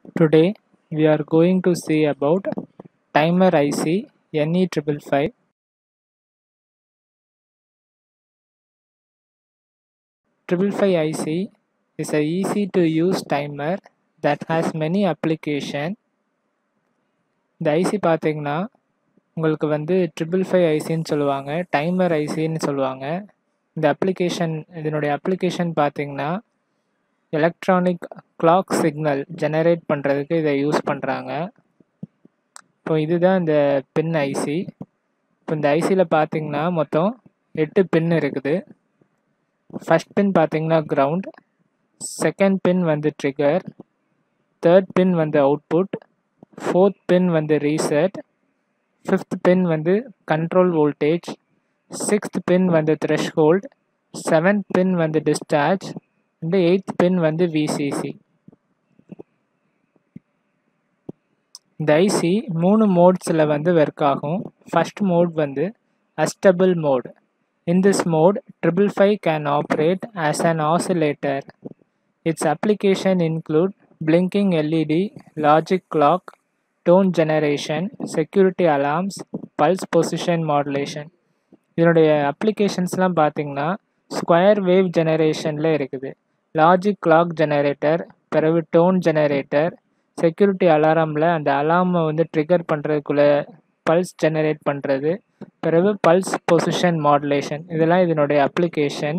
Today we are going to see about timer IC NE555. Triple five IC is a easy to use timer that has many application. இந்த IC பார்த்தீங்கன்னா உங்களுக்கு வந்து triple five ஐசின்னு சொல்லுவாங்க timer ஐசின்னு சொல்லுவாங்க இந்த application இதனுடைய application பார்த்தீங்கன்னா electronic clock signal generate பண்ணுறதுக்கு இதை யூஸ் பண்ணுறாங்க இப்போ இதுதான் இந்த பின் ஐசி இப்போ இந்த ஐசியில் பார்த்தீங்கன்னா மொத்தம் எட்டு பின் இருக்குது ஃபஸ்ட் பின் பார்த்தீங்கன்னா கிரவுண்ட் செகண்ட் பின் வந்து ட்ரிகர் தேர்ட் பின் வந்து அவுட்புட் ஃபோர்த் பின் வந்து ரீசெட் ஃபிஃப்த் பின் வந்து கண்ட்ரோல் வோல்டேஜ் சிக்ஸ்த் பின் வந்து த்ரெஷ்ஹோல்ட் செவன்த் பின் வந்து டிஸ்சார்ஜ் இந்த எயித் பின் வந்து விசிசி இந்த ஐசி மூணு மோட்ஸில் வந்து ஒர்க் ஆகும் ஃபர்ஸ்ட் மோட் வந்து astable mode in this mode triple five can operate as an oscillator its application include blinking LED, logic clock, tone generation, security alarms, pulse position modulation. இதனுடைய அப்ளிகேஷன்ஸ்லாம் பார்த்தீங்கன்னா square wave ஜெனரேஷனில் இருக்குது logic clock generator பிறகு tone generator security அலாரமில் அந்த அலார்மை வந்து trigger பண்ணுறதுக்குள்ள pulse generate பண்ணுறது பிறகு பல்ஸ் பொசிஷன் மாடுலேஷன் இதெல்லாம் இதனுடைய அப்ளிகேஷன்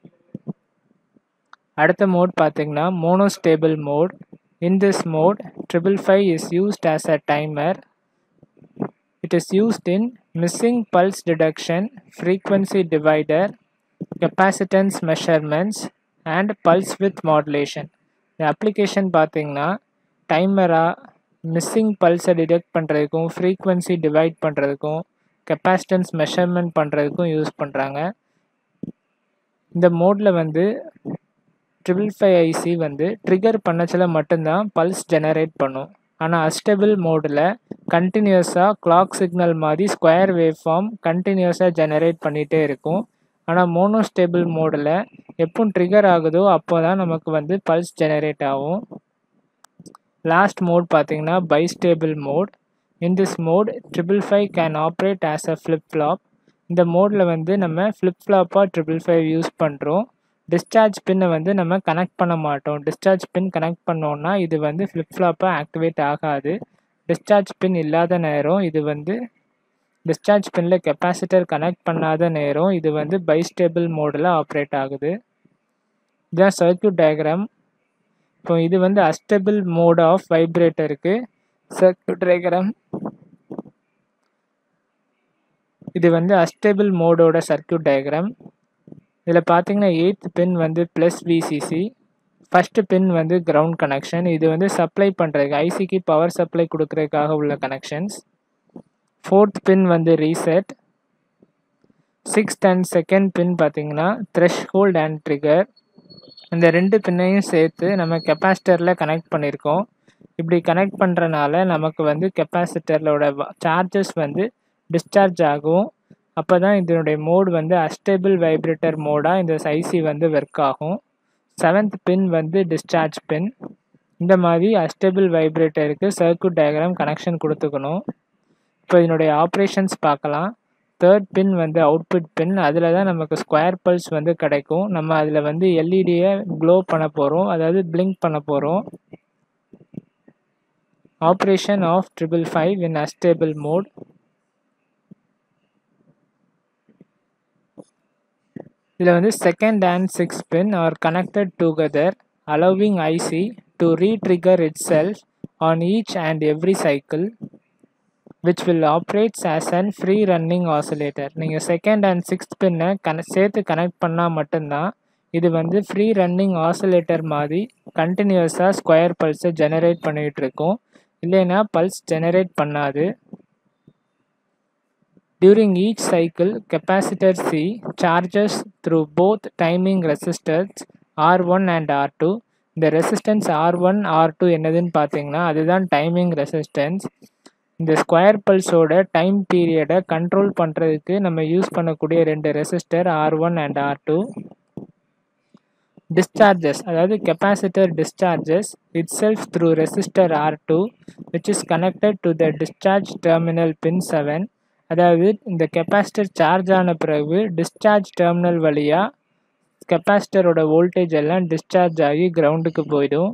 அடுத்த மோட் பார்த்தீங்கன்னா monostable mode in this mode triple five is used as a timer it is used in missing pulse detection frequency divider capacitance measurements and pulse width modulation இந்த application பார்த்தீங்கன்னா டைமராக missing பல்ஸை detect பண்ணுறதுக்கும் frequency divide பண்ணுறதுக்கும் capacitance measurement பண்ணுறதுக்கும் use பண்ணுறாங்க இந்த மோடில் வந்து ட்ரிபிள் ஃபைவ் ஐசி வந்து ட்ரிகர் பண்ணச்சில் மட்டும்தான் பல்ஸ் ஜெனரேட் பண்ணும் ஆனால் அஸ்டபிள் மோடில் கண்டினியூஸாக கிளாக் சிக்னல் மாதிரி ஸ்கொயர் வேவ் ஃபார்ம் கண்டினியூஸாக ஜெனரேட் பண்ணிகிட்டே இருக்கும் ஆனால் மோனோஸ்டேபிள் மோடில் எப்போ ட்ரிகர் ஆகுதோ அப்போ தான் நமக்கு வந்து பல்ஸ் ஜெனரேட் ஆகும் லாஸ்ட் மோட் பார்த்தீங்கன்னா bistable mode in this mode triple five can operate as a flip flop இந்த மோடில் வந்து நம்ம ஃப்ளிப் ஃப்ளாப்பாக ட்ரிபிள் ஃபைவ் யூஸ் பண்ணுறோம் டிஸ்சார்ஜ் பின்னை வந்து நம்ம கனெக்ட் பண்ண மாட்டோம் டிஸ்சார்ஜ் பின் கனெக்ட் பண்ணோன்னா இது வந்து ஃப்ளிப் ஃப்ளாப்பாக ஆக்டிவேட் ஆகாது டிஸ்சார்ஜ் பின் இல்லாத நேரம் இது வந்து டிஸ்சார்ஜ் பின்னில் கெப்பாசிட்டர் கனெக்ட் பண்ணாத நேரம் இது வந்து பைஸ்டேபிள் மோடில் ஆப்ரேட் ஆகுது இதுதான் சர்க்கியூட் டயக்ராம் இப்போ இது வந்து அஸ்டபிள் மோட் ஆஃப் வைப்ரேட்டருக்கு சர்க்கியூட் டயக்ராம் இது வந்து அஸ்டேபிள் மோடோட சர்க்கியூட் டயக்ராம் இதில் பார்த்தீங்கன்னா எயித் பின் வந்து ப்ளஸ் விசிசி ஃபஸ்ட்டு பின் வந்து கிரவுண்ட் கனெக்ஷன் இது வந்து சப்ளை பண்ணுறதுக்கு ஐசிக்கு பவர் சப்ளை கொடுக்கறதுக்காக உள்ள கனெக்ஷன்ஸ் ஃபோர்த் பின் வந்து reset sixth and second pin பார்த்தீங்கன்னா த்ரெஷ் ஹோல்ட் அண்ட் ட்ரிகர் இந்த ரெண்டு பின்னையும் சேர்த்து நம்ம கெப்பாசிட்டரில் கனெக்ட் பண்ணியிருக்கோம் இப்படி கனெக்ட் பண்ணுறனால நமக்கு வந்து கெப்பாசிட்டரோட சார்ஜஸ் வந்து டிஸ்சார்ஜ் ஆகும் அப்போ தான் இதனுடைய மோட் வந்து அஸ்டேபிள் வைப்ரேட்டர் மோடாக இந்த ஐசி வந்து ஒர்க் ஆகும் செவன்த் பின் வந்து டிஸ்சார்ஜ் பின் இந்த மாதிரி அஸ்டேபிள் வைப்ரேட்டருக்கு சர்க்கியூட் டயக்ராம் கனெக்ஷன் கொடுத்துக்கணும் இப்போ இதனுடைய ஆப்ரேஷன்ஸ் பார்க்கலாம் தேர்ட் பின் வந்து அவுட்புட் பின் அதில் தான் நமக்கு ஸ்கொயர் பல்ஸ் வந்து கிடைக்கும் நம்ம அதில் வந்து எல்இடியை க்ளோ பண்ண போகிறோம் அதாவது பிளிங்க் பண்ண போகிறோம் operation of triple five in astable mode இதில் வந்து second and six pin are connected together allowing IC to retrigger itself on each and every cycle which will operates as an free running oscillator நீங்கள் second and sixth பின்னை கன சேர்த்து connect பண்ணால் மட்டும்தான் இது வந்து ஃப்ரீ ரன்னிங் ஆசிலேட்டர் மாதிரி கண்டினியூஸாக ஸ்கொயர் பல்ஸை ஜெனரேட் பண்ணிகிட்டு இருக்கும் இல்லைன்னா பல்ஸ் ஜெனரேட் பண்ணாது During each cycle, capacitor C charges through both timing resistors R1 and R2. இந்த ரெசிஸ்டன்ஸ் R1 R2 என்னதுன்னு பார்த்தீங்கன்னா அதுதான் டைமிங் ரெசிஸ்டன்ஸ் இந்த ஸ்கொயர் பல்ஸோட டைம் பீரியடை கண்ட்ரோல் பண்ணுறதுக்கு நம்ம யூஸ் பண்ணக்கூடிய ரெண்டு resistor R one and R two discharges அதாவது capacitor discharges itself through resistor R2 which is connected to the discharge terminal pin 7 அதாவது இந்த கெப்பாசிட்டர் சார்ஜ் ஆன பிறகு டிஸ்சார்ஜ் டெர்மினல் வழியாக கெப்பாசிட்டரோட வோல்டேஜ் எல்லாம் டிஸ்சார்ஜ் ஆகி கிரவுண்டுக்கு போயிடும்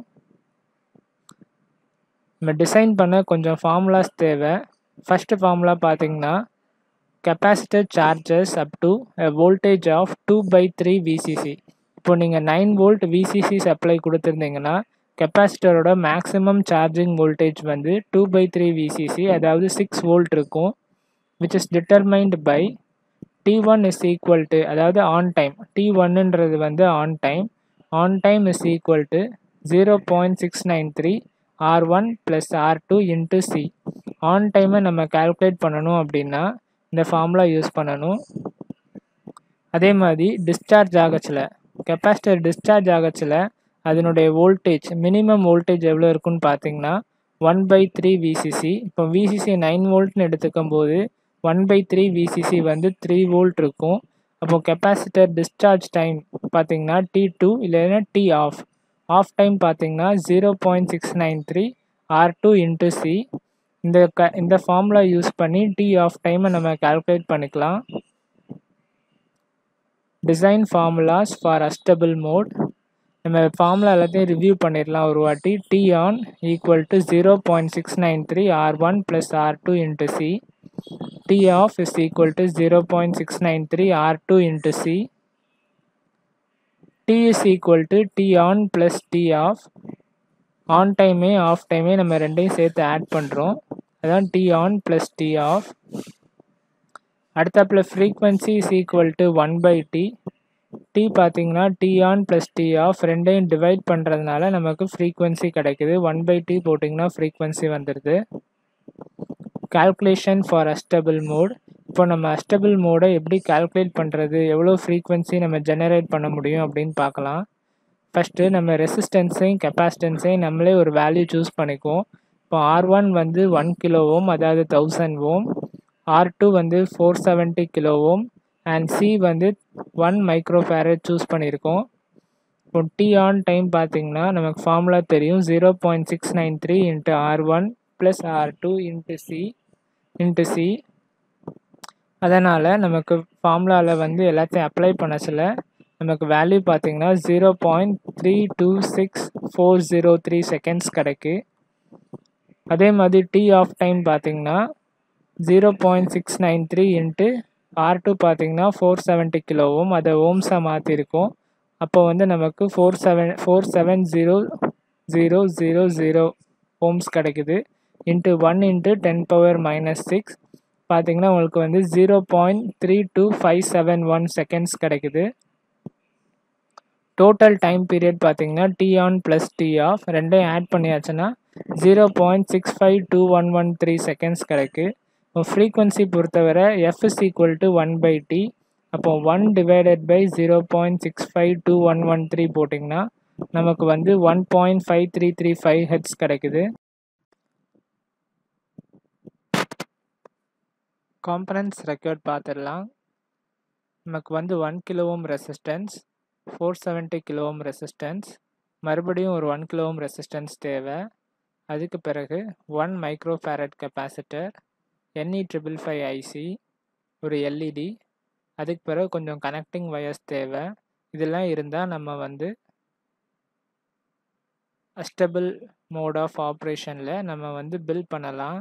நம்ம டிசைன் பண்ண கொஞ்சம் ஃபார்முலாஸ் தேவை ஃபஸ்ட்டு ஃபார்முலா பார்த்தீங்கன்னா capacitor charges up to voltage of two by three VCC இப்போ நீங்கள் நைன் வோல்ட் விசிசி சப்ளை கொடுத்துருந்தீங்கன்னா கெப்பாசிட்டரோட மேக்ஸிமம் சார்ஜிங் வோல்டேஜ் வந்து டூ பை த்ரீ விசிசி அதாவது சிக்ஸ் வோல்ட் இருக்கும் which is determined by T one is equal to அதாவது on time T ஒன்னுன்றது வந்து on time on time is equal to zero point six nine three R one plus R two into C on டைமை நம்ம calculate பண்ணணும் அப்படின்னா இந்த formula use பண்ணணும் அதே மாதிரி டிஸ்சார்ஜ் ஆகச்சில் கெப்பாசிட்டர் டிஸ்சார்ஜ் ஆகச்சில் அதனுடைய வோல்டேஜ் மினிமம் வோல்டேஜ் எவ்வளோ இருக்குன்னு பார்த்தீங்கன்னா ஒன் பை த்ரீ விசிசி இப்போ விசிசி நைன் வோல்ட்னு எடுத்துக்கும் போது ஒன் பை த்ரீ விசிசி வந்து த்ரீ வோல்ட் இருக்கும் அப்போ கெப்பாசிட்டர் டிஸ்சார்ஜ் டைம் பார்த்தீங்கன்னா டி டூ இல்லைன்னா டி ஆஃப் ஆஃப் டைம் பார்த்தீங்கன்னா zero point six nine three R two into C இந்த க இந்த ஃபார்முலா யூஸ் பண்ணி டி ஆஃப் டைமை நம்ம கால்குலேட் பண்ணிக்கலாம் design formulas for astable mode நம்ம ஃபார்முலா எல்லாத்தையும் ரிவ்யூ பண்ணிடலாம் ஒரு வாட்டி T on equal to zero point six nine three R one plus R two into C T off is equal to zero point six nine three R two into C T is equal to T on plus T off on டைமே off டைமே நம்ம ரெண்டையும் சேர்த்து add பண்ணுறோம் அதான் T on plus T off அடுத்தாப்பில் frequency is equal to one by T T பார்த்தீங்கன்னா T on plus T off ரெண்டையும் டிவைட் பண்ணுறதுனால நமக்கு ஃப்ரீக்வன்சி கிடைக்குது ஒன் பை டி போட்டிங்கன்னா ஃப்ரீக்வன்சி வந்துடுது கால்குலேஷன் ஃபார் அஸ்டபிள் மோட் இப்போ நம்ம அஸ்டபிள் மோடை எப்படி கால்குலேட் பண்ணுறது எவ்வளோ ஃப்ரீக்வன்சி நம்ம ஜெனரேட் பண்ண முடியும் அப்படின்னு பார்க்கலாம் ஃபஸ்ட்டு நம்ம ரெசிஸ்டன்ஸையும் கெப்பாசிட்டன்ஸையும் நம்மளே ஒரு வேல்யூ சூஸ் பண்ணிக்குவோம் இப்போ ஆர் ஒன் வந்து ஒன் கிலோ ஓம் அதாவது தௌசண்ட் ஓம் ஆர் டூ வந்து four seventy kilo ohm and C வந்து ஒன் மைக்ரோ ஃபேரட் சூஸ் பண்ணியிருக்கோம் இப்போ டி ஆன் டைம் பார்த்தீங்கன்னா நமக்கு ஃபார்முலா தெரியும் zero point six nine three into R one plus R two into C into C அதனால் நமக்கு ஃபார்முலாவில் வந்து எல்லாத்தையும் அப்ளை பண்ணச்சில் நமக்கு வேல்யூ பார்த்தீங்கன்னா zero point three two six four zero three seconds கிடைக்கு அதே மாதிரி டி ஆஃப் டைம் பார்த்தீங்கன்னா zero point six nine three into R two பார்த்தீங்கன்னா ஃபோர் செவன்ட்டி கிலோ ஓம் அதை ஓம்ஸாக மாற்றிருக்கோம் அப்போ வந்து நமக்கு four seven four seven zero zero zero zero ohms கிடைக்குது into one into ten power minus six பார்த்தீங்கன்னா உங்களுக்கு வந்து zero point three two five seven one seconds கிடைக்குது டோட்டல் டைம் பீரியட் பார்த்தீங்கன்னா T on plus T off ரெண்டையும் add பண்ணியாச்சுன்னா zero point six five two one one three seconds கிடைக்கு frequency பொறுத்தவரை F is equal to one by T அப்போ one divided by zero point six five two one one three போட்டிங்கன்னா நமக்கு வந்து one point five three three five hertz கிடைக்குது components record பார்த்துடலாம் நமக்கு வந்து one kilo ohm resistance four seventy kilo ohm resistance மறுபடியும் ஒரு ஒன் கிலோ ஓம் ரெசிஸ்டன்ஸ் தேவை அதுக்கு பிறகு one micro farad capacitor NE triple five IC ஒரு எல்இடி அதுக்கு பிறகு கொஞ்சம் கனெக்டிங் வயர்ஸ் தேவை இதெல்லாம் இருந்தால் நம்ம வந்து அஸ்டபிள் மோட் ஆஃப் ஆப்ரேஷனில் நம்ம வந்து பில் பண்ணலாம்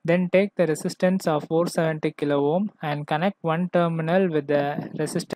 Then take the resistance of 470 kilo ohm and connect one terminal with the resistance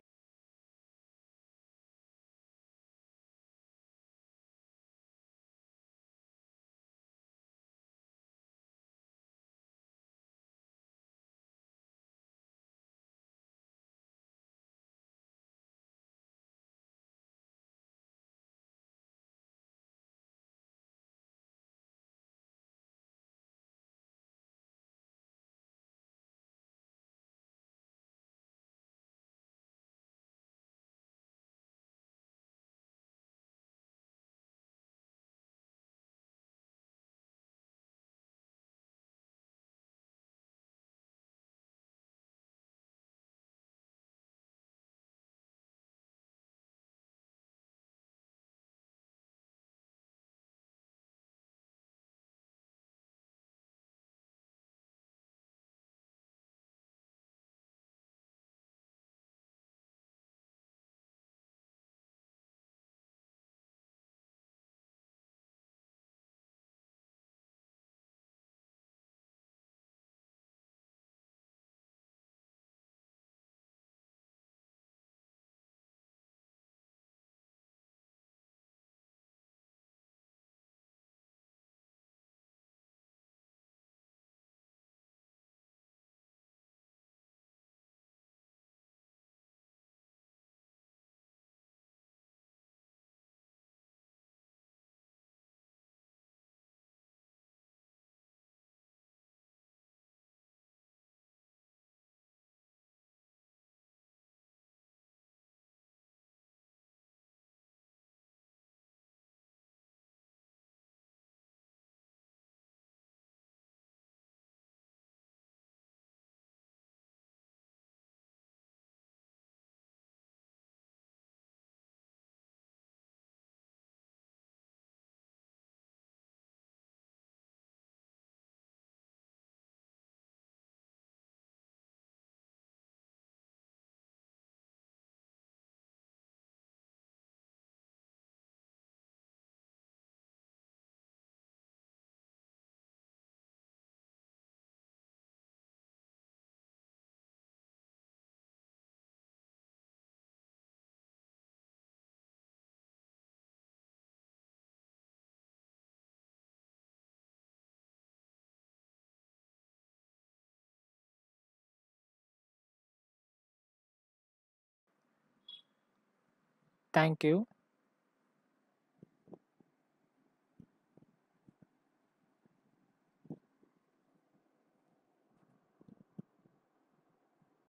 Thank you.